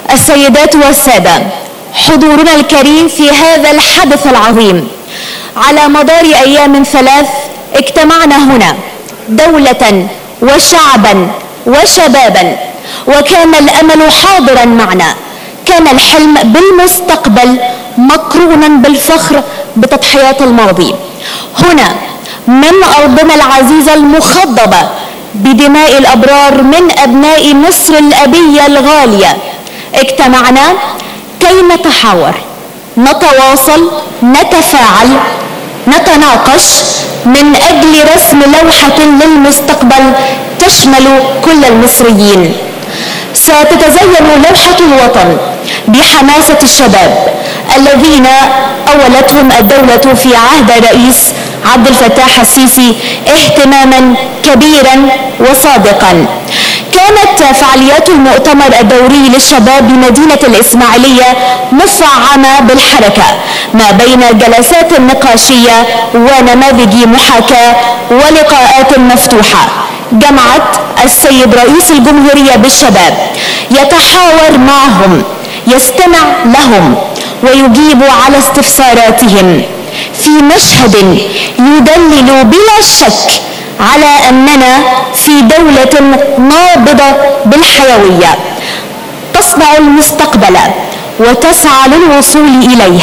السيدات والسادة حضورنا الكريم في هذا الحدث العظيم على مدار أيام ثلاث اجتمعنا هنا دولة وشعبا وشبابا وكان الأمل حاضرا معنا كان الحلم بالمستقبل مقرونا بالفخر بتضحيات الماضي هنا من أرضنا العزيزة المخضبة بدماء الأبرار من أبناء مصر الأبية الغالية اجتمعنا كي نتحاور نتواصل نتفاعل نتناقش من أجل رسم لوحة للمستقبل تشمل كل المصريين ستتزين لوحة الوطن بحماسة الشباب الذين أولتهم الدولة في عهد الرئيس عبد الفتاح السيسي اهتماما كبيرا وصادقا كانت فعاليات المؤتمر الدوري للشباب بمدينة الإسماعيلية مفعمة بالحركة ما بين جلسات نقاشية ونماذج محاكاة ولقاءات مفتوحة جمعت السيد رئيس الجمهورية بالشباب يتحاور معهم يستمع لهم ويجيب على استفساراتهم في مشهد يدلل بلا شك على أننا في دولة نابضة بالحيوية تصنع المستقبل وتسعى للوصول إليه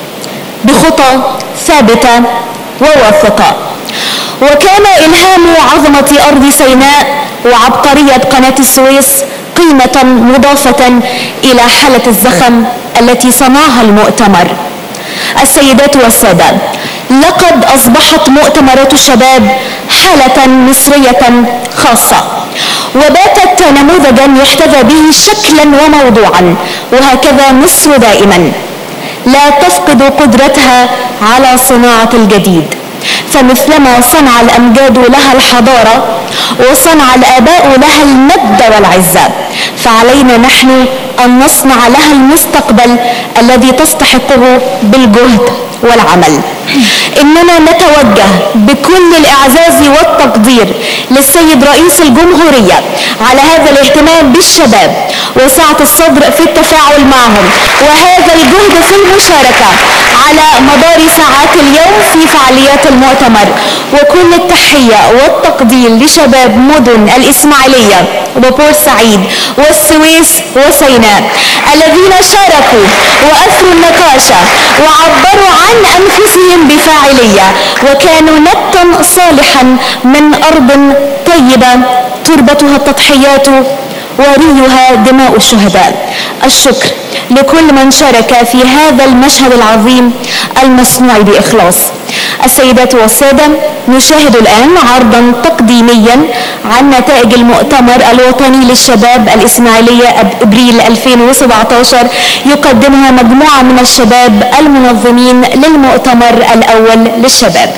بخطى ثابتة وواثقة وكان إلهام عظمة أرض سيناء وعبقرية قناة السويس قيمة مضافة إلى حالة الزخم التي صنعها المؤتمر السيدات والسادة لقد أصبحت مؤتمرات الشباب حالة مصرية خاصة وباتت نموذجا يحتذى به شكلا وموضوعا وهكذا مصر دائما لا تفقد قدرتها على صناعة الجديد فمثلما صنع الأمجاد لها الحضارة وصنع الآباء لها المجد والعزة فعلينا نحن أن نصنع لها المستقبل الذي تستحقه بالجهد والعمل إننا نتوجه بكل الإعزاز والتقدير للسيد رئيس الجمهورية على هذا الاهتمام بالشباب وسعة الصدر في التفاعل معهم وهذا الجهد في المشاركة على مدار ساعات اليوم في فعاليات المؤتمر وكل التحية والتقدير لشباب مدن الإسماعيلية وبورسعيد والسويس وسيناء الذين شاركوا وأثروا النقاش وعبروا عن أنفسهم بفاعلية وكانوا نبتا صالحا من أرض طيبة تربتها التضحيات وريها دماء الشهداء الشكر لكل من شارك في هذا المشهد العظيم المصنوع بإخلاص السيدات والسادة نشاهد الآن عرضا تقديميا عن نتائج المؤتمر الوطني للشباب الإسماعيلية أبريل 2017 يقدمها مجموعة من الشباب المنظمين للمؤتمر الأول للشباب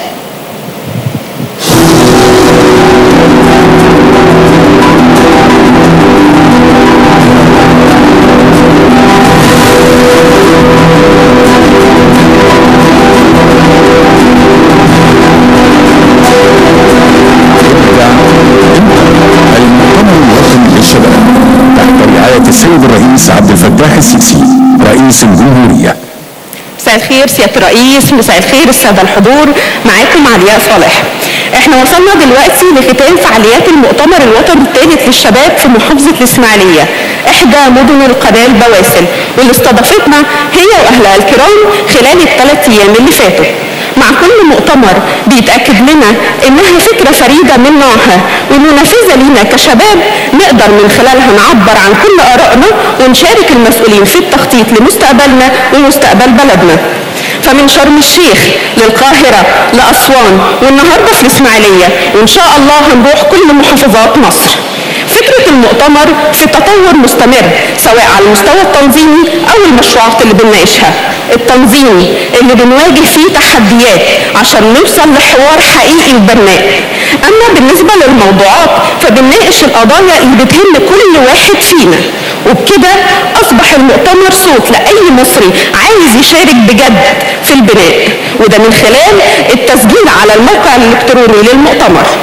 السيد الرئيس عبد الفتاح السيسي رئيس الجمهورية مساء الخير سيادة الرئيس مساء الخير السادة الحضور معاكم علياء صالح احنا وصلنا دلوقتي لختام فعاليات المؤتمر الوطني الثالث للشباب في محافظة الإسماعيلية إحدى مدن القناة البواسل واللي استضافتنا هي وأهلها الكرام خلال الثلاث أيام اللي فاتوا مع كل مؤتمر بيتأكد لنا إنها فكرة فريدة من نوعها ومنافذة لينا كشباب نقدر من خلالها نعبر عن كل آرائنا ونشارك المسؤولين في التخطيط لمستقبلنا ومستقبل بلدنا فمن شرم الشيخ للقاهرة لأسوان والنهاردة في الإسماعيلية وإن شاء الله هنروح كل محافظات مصر فكرة المؤتمر في تطور مستمر سواء على المستوى التنظيمي أو المشروعات اللي بنناقشها التنظيمي اللي بنواجه فيه تحديات عشان نوصل لحوار حقيقي وبناء أما بالنسبة للموضوعات فبنناقش القضايا اللي بتهم كل واحد فينا وبكده أصبح المؤتمر صوت لأي مصري عايز يشارك بجد في البناء وده من خلال التسجيل على الموقع الإلكتروني للمؤتمر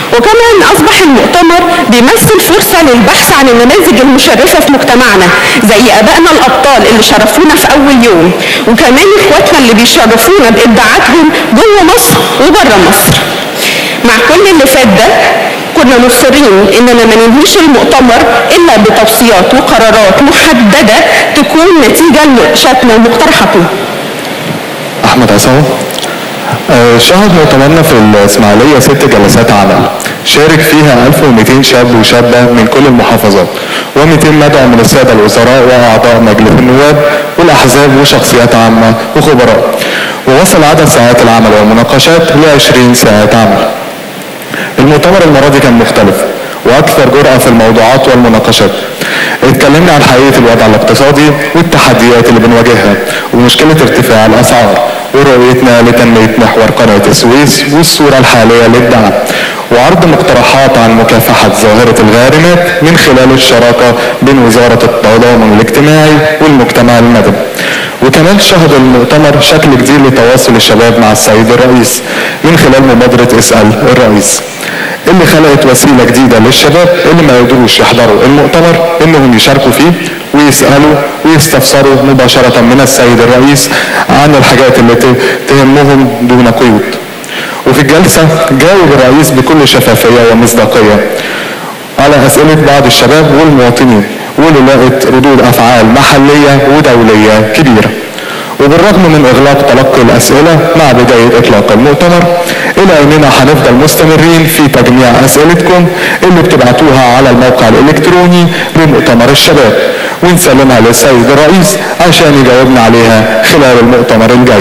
وكمان أصبح المؤتمر بيمثل فرصة للبحث عن النماذج المشرفة في مجتمعنا زي آبائنا الأبطال اللي شرفونا في أول يوم وكمان إخواتنا اللي بيشرفونا بإبداعاتهم جوه مصر وبره مصر مع كل اللي فات ده كنا مصرين اننا ما ننهيش المؤتمر الا بتوصيات وقرارات محدده تكون نتيجه لنقاشاتنا ومقترحاتنا. احمد عصام آه، شهد مؤتمرنا في الاسماعيليه ست جلسات عمل شارك فيها 1200 شاب وشابه من كل المحافظات و200 مدعو من الساده الوزراء واعضاء مجلس النواب والاحزاب وشخصيات عامه وخبراء ووصل عدد ساعات العمل والمناقشات ل 20 ساعه عمل المؤتمر المرة دي كان مختلف وأكثر جرأة في الموضوعات والمناقشات اتكلمنا عن حقيقة الوضع الاقتصادي والتحديات اللي بنواجهها ومشكلة ارتفاع الأسعار ورؤيتنا لتنمية محور قناة السويس والصورة الحالية للدعم وعرض مقترحات عن مكافحة ظاهرة الغارمات من خلال الشراكة بين وزارة التضامن الاجتماعي والمجتمع المدني وكمان شهد المؤتمر شكل جديد لتواصل الشباب مع السيد الرئيس من خلال مبادرة اسأل الرئيس اللي خلقت وسيلة جديدة للشباب اللي ما يقدروش يحضروا المؤتمر انهم يشاركوا فيه ويسألوا ويستفسروا مباشرة من السيد الرئيس عن الحاجات اللي ت- تهمهم دون قيود وفي الجلسة جاوب الرئيس بكل شفافية ومصداقية على أسئلة بعض الشباب والمواطنين واللي لقت ردود أفعال محلية ودولية كبيرة وبالرغم من إغلاق تلقي الأسئلة مع بداية إطلاق المؤتمر إلا أننا هنفضل مستمرين في تجميع أسئلتكم اللي بتبعتوها على الموقع الإلكتروني لمؤتمر الشباب ونسلمها للسيد الرئيس عشان يجاوبنا عليها خلال المؤتمر الجاي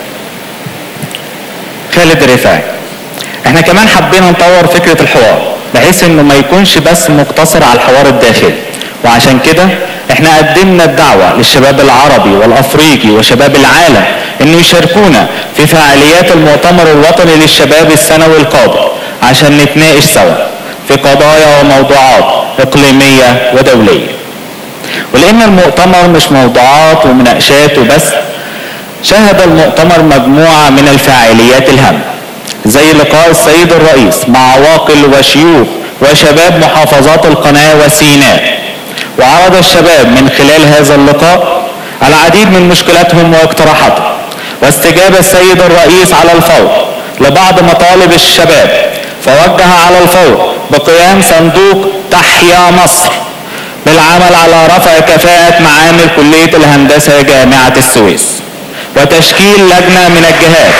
خالد الرفاعي احنا كمان حبينا نطور فكرة الحوار بحيث انه ما يكونش بس مقتصر على الحوار الداخلي وعشان كده احنا قدمنا الدعوة للشباب العربي والافريقي وشباب العالم انه يشاركونا في فعاليات المؤتمر الوطني للشباب السنوي القادم عشان نتناقش سوا في قضايا وموضوعات اقليمية ودولية ولان المؤتمر مش موضوعات ومناقشات وبس شهد المؤتمر مجموعة من الفعاليات الهامة زي لقاء السيد الرئيس مع عواقل وشيوخ وشباب محافظات القناة وسيناء وعرض الشباب من خلال هذا اللقاء العديد من مشكلاتهم واقتراحاتهم واستجاب السيد الرئيس على الفور لبعض مطالب الشباب فوجه على الفور بقيام صندوق تحيا مصر بالعمل على رفع كفاءة معامل كلية الهندسة جامعة السويس وتشكيل لجنة من الجهات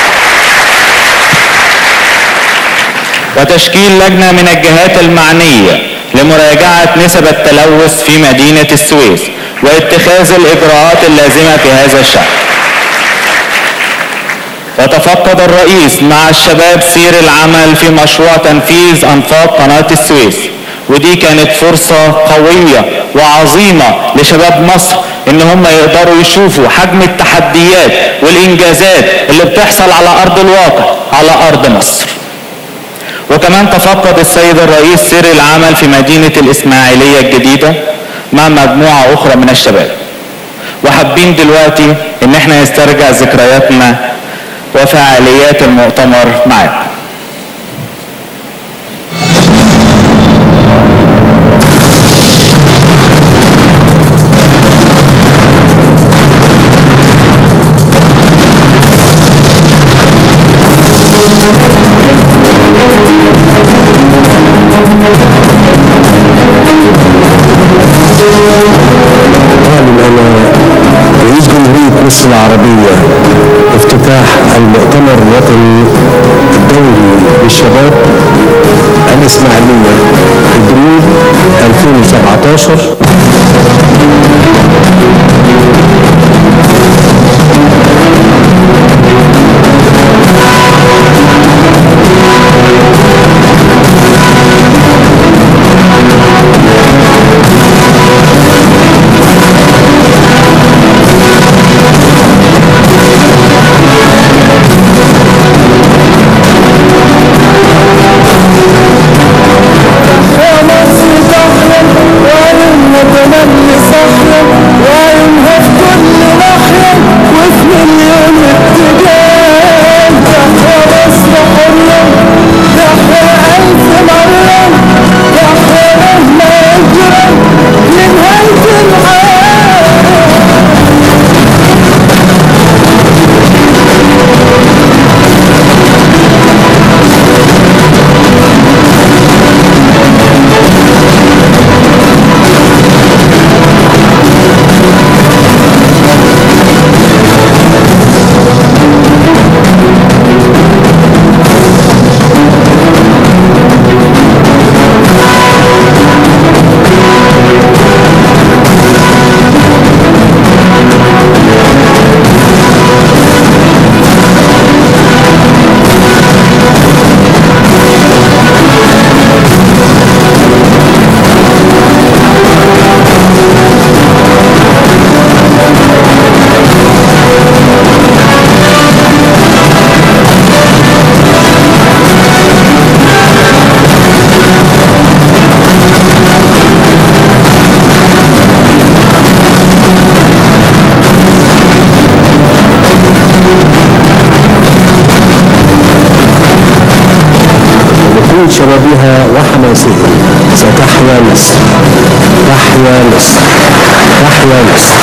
وتشكيل لجنة من الجهات المعنية لمراجعة نسب التلوث في مدينة السويس واتخاذ الإجراءات اللازمة في هذا الشأن وتفقد الرئيس مع الشباب سير العمل في مشروع تنفيذ أنفاق قناة السويس ودي كانت فرصة قوية وعظيمة لشباب مصر ان هم يقدروا يشوفوا حجم التحديات والانجازات اللي بتحصل على ارض الواقع على ارض مصر وكمان تفقد السيد الرئيس سير العمل في مدينة الاسماعيلية الجديدة مع مجموعة اخرى من الشباب وحابين دلوقتي ان احنا نسترجع ذكرياتنا وفعاليات المؤتمر معاكم رئيس جمهورية مصر العربية افتتاح المؤتمر الوطني الدولي للشباب الإسماعيلية حدود 2017 يا مصر تحلم وإن نتمنى صحيا وإن بكل شبابها وحماسها ستحيا مصر تحيا مصر تحيا مصر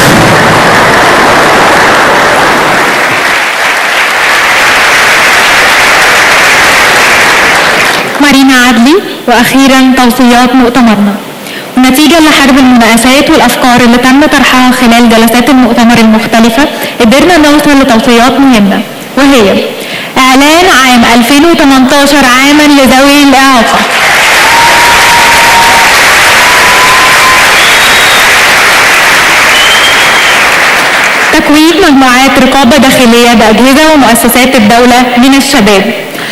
مارينا عدلي واخيرا توصيات مؤتمرنا نتيجة لحرب المناقشات والأفكار اللي تم طرحها خلال جلسات المؤتمر المختلفة قدرنا نوصل لتوصيات مهمة وهي إعلان عام 2018 عاما لذوي الإعاقة تكوين مجموعات رقابة داخلية بأجهزة ومؤسسات الدولة من الشباب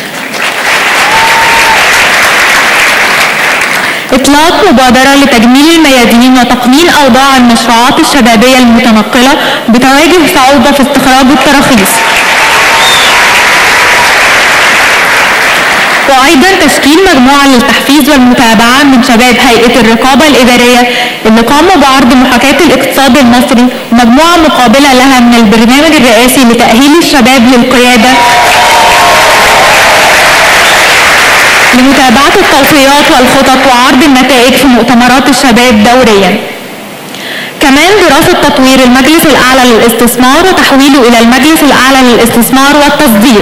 إطلاق مبادرة لتجميل الميادين وتقنين أوضاع المشروعات الشبابية المتنقلة بتواجه صعوبة في استخراج التراخيص وأيضا تشكيل مجموعة للتحفيز والمتابعة من شباب هيئة الرقابة الإدارية اللي قاموا بعرض محاكاة الاقتصاد المصري ومجموعة مقابلة لها من البرنامج الرئاسي لتأهيل الشباب للقيادة لمتابعة التوصيات والخطط وعرض النتائج في مؤتمرات الشباب دوريا كمان دراسة تطوير المجلس الأعلى للاستثمار وتحويله إلى المجلس الأعلى للاستثمار والتصدير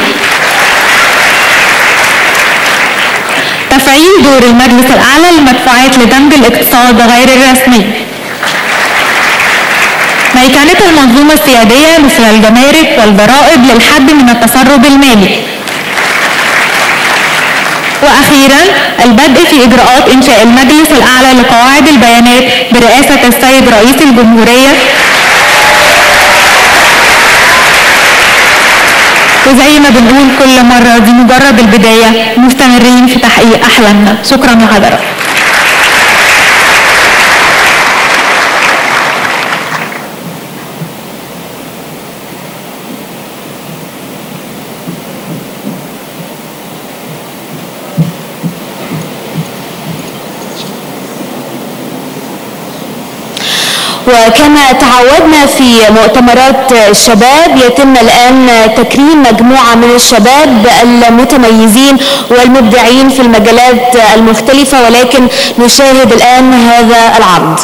تفعيل دور المجلس الأعلى للمدفوعات لدمج الاقتصاد غير الرسمي ميكنة المنظومة السيادية مثل الجمارك والضرائب للحد من التسرب المالي وأخيرا البدء في إجراءات إنشاء المجلس الأعلى لقواعد البيانات برئاسة السيد رئيس الجمهورية وزي ما بنقول كل مرة دي مجرد البداية مستمرين في تحقيق أحلامنا شكرا لحضرتك وكما تعودنا في مؤتمرات الشباب يتم الآن تكريم مجموعة من الشباب المتميزين والمبدعين في المجالات المختلفة ولكن نشاهد الآن هذا العرض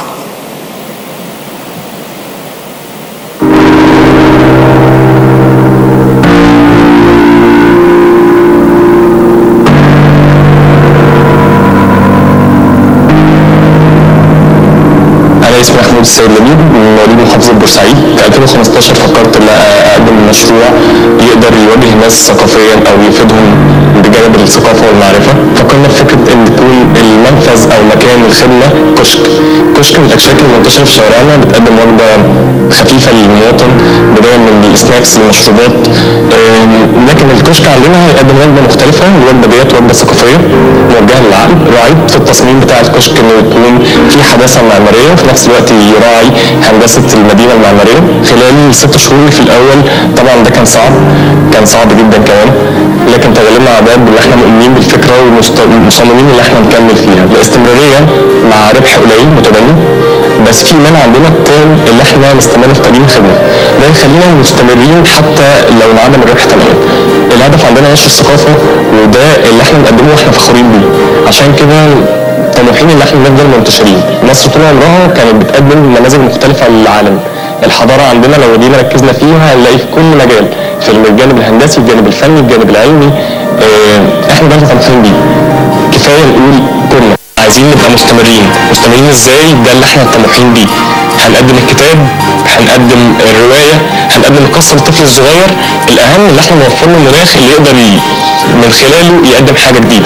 انا اسمي محمود السيد لبيب من مواليد محافظه بورسعيد في 2015 فكرت ان اقدم مشروع يقدر يواجه الناس ثقافيا او يفيدهم بجانب الثقافه والمعرفه فكرنا في فكره ان تكون المنفذ او مكان الخدمه كشك كشك من الاشكال المنتشره في شوارعنا بتقدم وجبه خفيفه للمواطن بدايه من السناكس المشروبات أم، لكن الكشك عندنا هيقدم وجبه مختلفه الوجبه ديت وجبه ثقافيه موجهه للعقل راعيت في التصميم بتاع الكشك انه يكون في حداثه معماريه وفي نفس الوقت يراعي هندسه المدينه المعماريه خلال الست شهور في الاول طبعا ده كان صعب كان صعب جدا كمان لكن تغلبنا على ده اللي احنا مؤمنين بالفكره ومصممين ان احنا نكمل فيها الاستمراريه مع ربح قليل متدني بس في مانع عندنا التام اللي احنا نستمر في تقديم الخدمه ده يخلينا مستمرين حتى لو انعدم الربح تماما الهدف عندنا نشر الثقافه وده اللي احنا بنقدمه واحنا فخورين بيه عشان كده طموحين ان احنا نفضل منتشرين مصر طول عمرها كانت بتقدم نماذج مختلفه للعالم الحضاره عندنا لو دينا ركزنا فيها هنلاقي في كل مجال في الجانب الهندسي الجانب الفني الجانب العلمي اه احنا برضه طموحين بيه كفايه نقول كنا عايزين نبقى مستمرين مستمرين ازاي ده اللي احنا طموحين بيه هنقدم الكتاب هنقدم الروايه هنقدم القصه للطفل الصغير الاهم اللي احنا نوفر له المناخ اللي يقدر ي... من خلاله يقدم حاجه جديده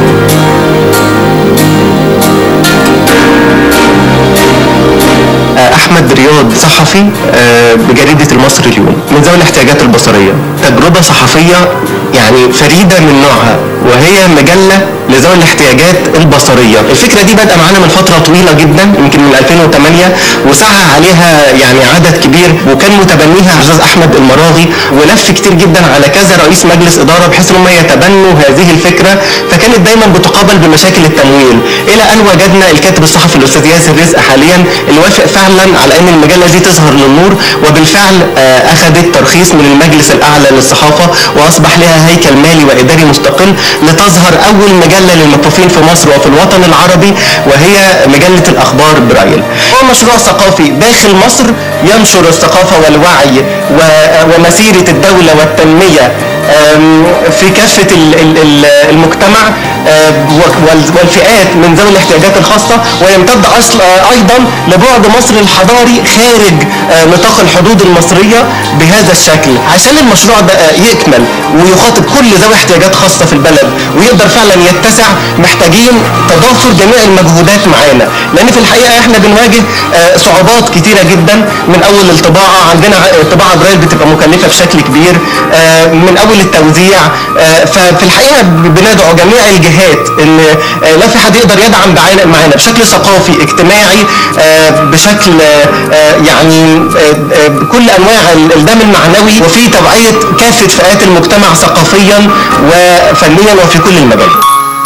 احمد رياض صحفي آه، بجريده المصري اليوم من ذوي الاحتياجات البصريه تجربه صحفيه يعني فريده من نوعها وهي مجله لذوي الاحتياجات البصريه الفكره دي بادئه معانا من فتره طويله جدا يمكن من 2008 وسعى عليها يعني عدد كبير وكان متبنيها الاستاذ احمد المراغي ولف كتير جدا على كذا رئيس مجلس اداره بحيث ان هم يتبنوا هذه الفكره فكانت دايما بتقابل بمشاكل التمويل الى ان وجدنا الكاتب الصحفي الاستاذ ياسر رزق حاليا اللي وافق فعلا على ان المجله دي تظهر للنور وبالفعل آه، اخذت ترخيص من المجلس الاعلى للصحافه واصبح لها هيكل مالي واداري مستقل لتظهر اول مجله للمكفوفين في مصر وفي الوطن العربي وهي مجله الاخبار برايل. هو مشروع ثقافي داخل مصر ينشر الثقافه والوعي و- ومسيره الدوله والتنميه آم، في كافة ال- ال- ال- المجتمع آم، وال- والفئات من ذوي الاحتياجات الخاصة ويمتد أصل آه، أيضا لبعد مصر الحضاري خارج آه، نطاق الحدود المصرية بهذا الشكل عشان المشروع ده آه، يكمل ويخاطب كل ذوي احتياجات خاصة في البلد ويقدر فعلا يتسع محتاجين تضافر جميع المجهودات معانا لأن في الحقيقة احنا بنواجه آه، صعوبات كتيرة جدا من أول الطباعة عندنا ع- طباعة برايل بتبقى مكلفة بشكل كبير آه، من أول التوزيع آه، ففي الحقيقة بندعو جميع الجهات ان آه، لو في حد يقدر يدعم بعين- معانا بشكل ثقافي اجتماعي آه، بشكل آه، آه، يعني آه، آه، بكل انواع ال- الدعم المعنوي وفي توعية كافة فئات المجتمع ثقافيا وفنيا وفي كل المجالات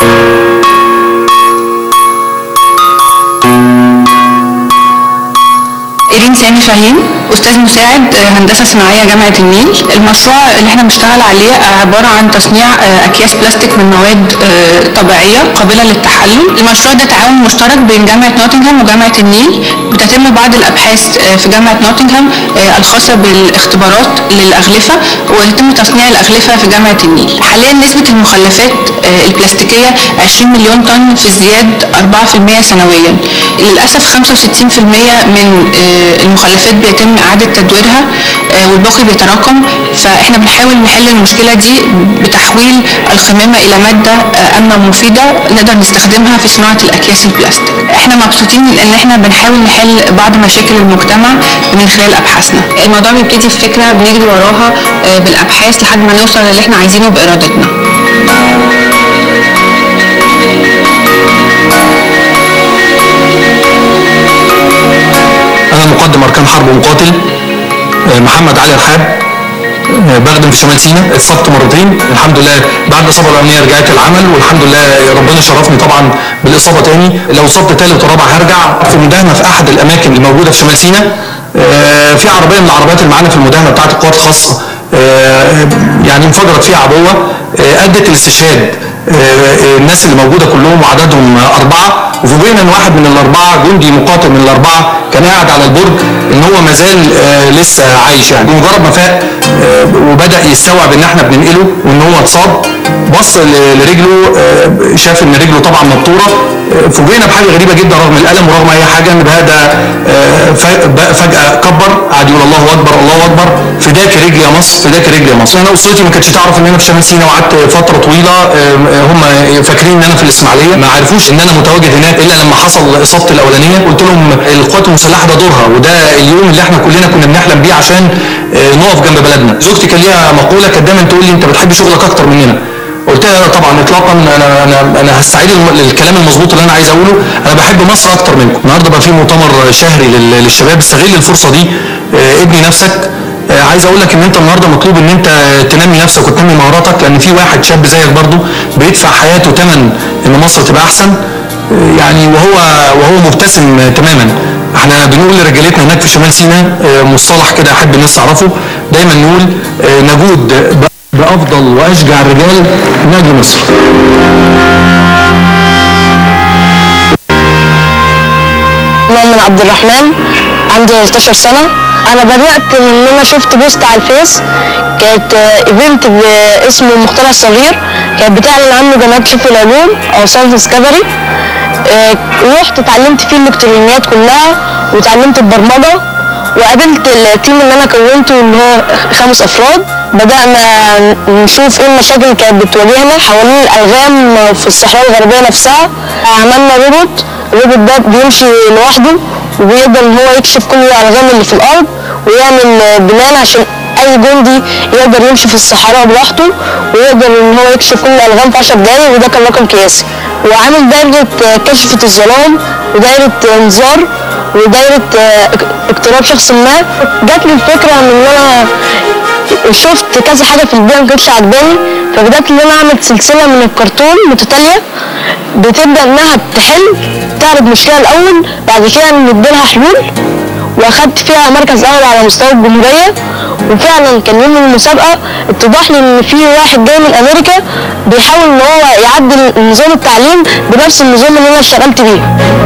إيرين سامي فهيم أستاذ مساعد آه، هندسة صناعية جامعة النيل المشروع اللي احنا بنشتغل عليه آه، عبارة عن تصنيع آه، أكياس بلاستيك من مواد آه، طبيعية قابلة للتحلل المشروع ده تعاون مشترك بين جامعة نوتنغهام وجامعة النيل بتتم بعض الأبحاث آه، في جامعة نوتنغهام آه، الخاصة بالاختبارات للأغلفة ويتم تصنيع الأغلفة في جامعة النيل حاليا نسبة المخلفات آه، البلاستيكية 20 مليون طن في ازدياد 4% سنويا للأسف 65% من آه، المخلفات بيتم إعادة تدويرها آه، والباقي بيتراكم فإحنا بنحاول نحل المشكلة دي بتحويل القمامة إلى مادة آه، آمنة ومفيدة نقدر نستخدمها في صناعة الأكياس البلاستيك احنا مبسوطين إن احنا بنحاول نحل بعض مشاكل المجتمع من خلال أبحاثنا الموضوع بيبتدي في فكرة بنجري وراها آه، بالأبحاث لحد ما نوصل للي احنا عايزينه بإرادتنا أنا مقدم أركان حرب ومقاتل آه، محمد علي رحاب آه، بخدم في شمال سيناء اتصبت مرتين الحمد لله بعد الإصابة الأولانية رجعت العمل والحمد لله ربنا شرفني طبعا بالإصابة تاني لو اصبت تالت ورابع هرجع في مداهمة في أحد الأماكن اللي موجودة في شمال سيناء آه، في عربية من العربيات اللي معانا في المداهمة بتاعت القوات الخاصة آه، يعني انفجرت فيها عبوة آه، أدت الاستشهاد آه، الناس اللي موجودة كلهم وعددهم آه، أربعة وفوجئنا إن واحد من الأربعة جندي مقاتل من الأربعة كان قاعد على البرج إن هو مازال آه، لسه عايش يعني بمجرد ما فاق آه، وبدأ يستوعب إن إحنا بننقله وإن هو اتصاب بص ل- لرجله آه، شاف إن رجله طبعا مبتورة آه، فوجئنا بحاجة غريبة جدا رغم الألم ورغم أي حاجة إن هذا آه، ف- ب- فجأة كبر قعد يقول الله أكبر الله أكبر فداك رجلي يا مصر فداك رجلي يا مصر أنا أسرتي ما كانتش تعرف إن أنا في شمال سيناء وقعدت فترة طويلة آه، هم فاكرين إن أنا في الإسماعيلية ما عرفوش إن أنا متواجد هناك إلا لما حصل إصابتي الأولانية قلت لهم القوات المسلحة ده دورها وده اليوم اللي إحنا كلنا كنا بنحلم بيه عشان آه، نقف جنب بلدنا زوجتي كان ليها مقولة كانت دايما تقول لي أنت بتحب شغلك أكتر مننا قلت لها لا طبعا اطلاقا انا انا انا هستعيد الم- الكلام المظبوط اللي انا عايز اقوله انا بحب مصر اكتر منكم النهارده بقى في مؤتمر شهري لل- للشباب استغل الفرصه دي آه، ابني نفسك آه، عايز اقول لك ان انت النهارده مطلوب ان انت تنمي نفسك وتنمي مهاراتك لان في واحد شاب زيك برضو بيدفع حياته ثمن ان مصر تبقى احسن آه، يعني وهو وهو مبتسم آه، تماما احنا بنقول لرجالتنا هناك في شمال سيناء آه، مصطلح كده احب الناس تعرفه دايما نقول آه، نجود ب- بافضل واشجع الرجال نادي مصر مؤمن عبد الرحمن عندي 13 سنة أنا بدأت من إن أنا شفت بوست على الفيس كانت ايفنت باسمه المخترع الصغير كانت بتعلن عنه جمعية شوف العلوم أو ساينس ديسكفري رحت اتعلمت فيه الإلكترونيات كلها وتعلمت البرمجة وقابلت التيم اللي أنا كونته اللي هو خمس أفراد بدأنا نشوف ايه المشاكل اللي كانت بتواجهنا حوالين الألغام في الصحراء الغربية نفسها عملنا روبوت الروبوت ده بيمشي لوحده وبيقدر ان هو يكشف كل الالغام اللي في الارض ويعمل بلان عشان اي جندي يقدر يمشي في الصحراء براحته ويقدر ان هو يكشف كل الالغام في 10 دقايق وده كان رقم قياسي وعامل دايرة كشفة الظلام ودايرة انذار ودايرة اقتراب شخص ما جات لي الفكرة من ان انا شفت كذا حاجة في البيئة ما كانتش عجباني فبدأت ان انا اعمل سلسلة من الكرتون متتالية بتبدأ انها تحل تعرض مشكلة الاول بعد كده نديلها حلول واخدت فيها مركز اول على مستوى الجمهوريه وفعلا كان يوم المسابقه اتضح لي ان في واحد جاي من امريكا بيحاول ان هو يعدل نظام التعليم بنفس النظام اللي انا اشتغلت بيه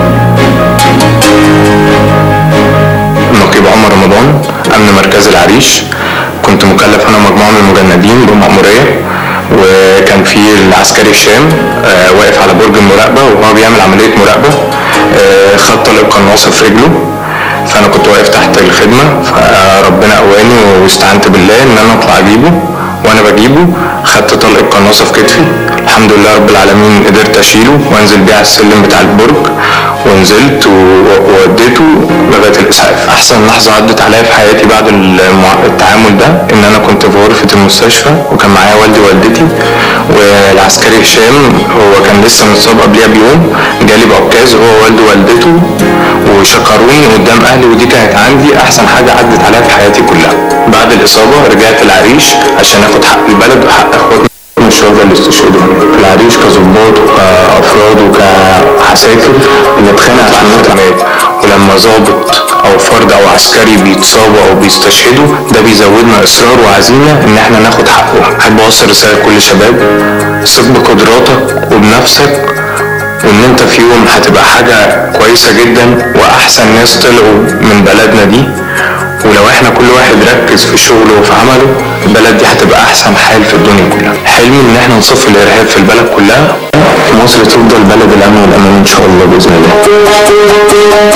نقيب عمر رمضان امن مركز العريش كنت مكلف انا ومجموعه من المجندين بمأموريه وكان في العسكري هشام آه، واقف على برج المراقبه وهو بيعمل عمليه مراقبه آه، خد طلق قناصه في رجله فانا كنت واقف تحت الخدمه فربنا قواني واستعنت بالله ان انا اطلع اجيبه وانا بجيبه خدت طلق القناصه في كتفي الحمد لله رب العالمين قدرت اشيله وانزل بيه على السلم بتاع البرج ونزلت و- ووديته لغايه الاسعاف احسن لحظه عدت عليا في حياتي بعد المع- التعامل ده ان انا كنت في غرفه المستشفى وكان معايا والدي ووالدتي والعسكري هشام هو كان لسه متصاب قبلها بيوم جالي بعكاز هو والده ووالدته وشكروني قدام اهلي ودي كانت عندي احسن حاجه عدت عليا في حياتي كلها بعد الاصابه رجعت العريش عشان اخد حق البلد وحق اخواتنا الشهداء اللي استشهدوا في العريش كظباط وكافراد وكعساكر بنتخانق عشان نتمات ولما ضابط او فرد او عسكري بيتصابوا او بيستشهدوا ده بيزودنا اصرار وعزيمه ان احنا ناخد حقه احب اوصل رساله لكل شباب ثق بقدراتك وبنفسك وان انت في يوم هتبقى حاجه كويسه جدا واحسن ناس طلعوا من بلدنا دي ولو احنا كل واحد ركز في شغله وفي عمله البلد دي هتبقى احسن حال في الدنيا كلها حلمي ان احنا نصف الارهاب في البلد كلها مصر تفضل بلد الامن والامان ان شاء الله باذن الله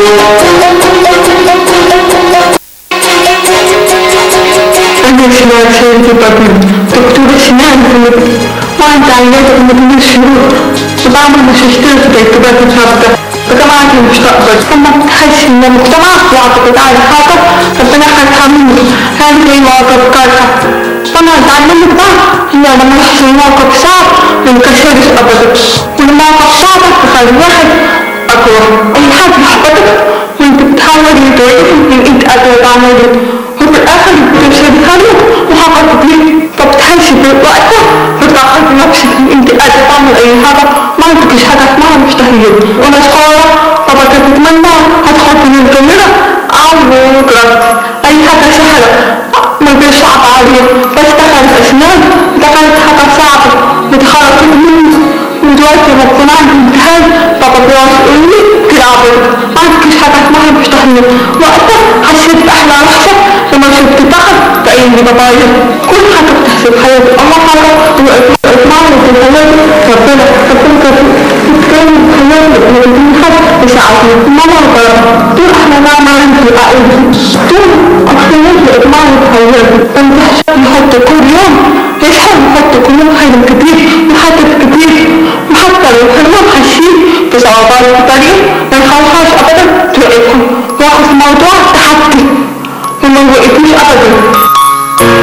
أنا شباب سيدي بطن دكتور سنان وأنت عيادة من الشهور وبعمل ماجستير في ترتيبات الرابطة بجامعة المستقبل ثم بتحس إن المجتمع يعتقد على خاطر ربنا هيرحمني هذه مواقف كارثة وأنا اتعلمت بقى إن لما يحصل موقف صعب ما ينكسرش أبدا والمواقف صعبة تخلي الواحد أقوى أي حد يحبطك وأنت بتحاول يدرك إن أنت قادر تعمله وفي الآخر بتوصل لك وحققت ليك فبتحسي بوقتها بتعرفي نفسك إن أنت قادرة تعمل أي حاجة ما عندكش حاجة اسمها مستحيل وأنا صغيرة بابا كان بتمنى هتحط من الكاميرا أو بكرة أي حاجة سهلة ما كانش صعب عليا بس دخلت أسنان دخلت حاجة صعبة اتخرجت مني ودلوقتي لما بكون عندي امتحان بابا بيقعد يقول لي تلعبي ما عندكش حاجة اسمها مستحيل وقتها حسيت بأحلى لحظة لما شفت تحت بأي بابايا كل حاجة بتحصل في حياتي الله حاجة وإطمئنت في حياتي ربنا ربنا كان بيتكلم في حياتي ويديني حد يساعدني ماما وبابا دول أحلى نعمة عندي عائلتي دول أكتر إطمئنت في حياتي أنت يحط كل يوم يسحب يحط كل يوم حلم كتير وحاجات كتير وحتى لو حلمهم حاسين بصعوبات في الطريق ما يخافوش أبدا توقفهم واخد موضوع تحدي وما يوقفوش أبدا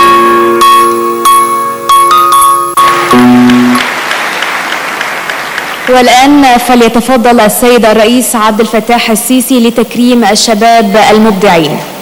والآن فليتفضل السيد الرئيس عبد الفتاح السيسي لتكريم الشباب المبدعين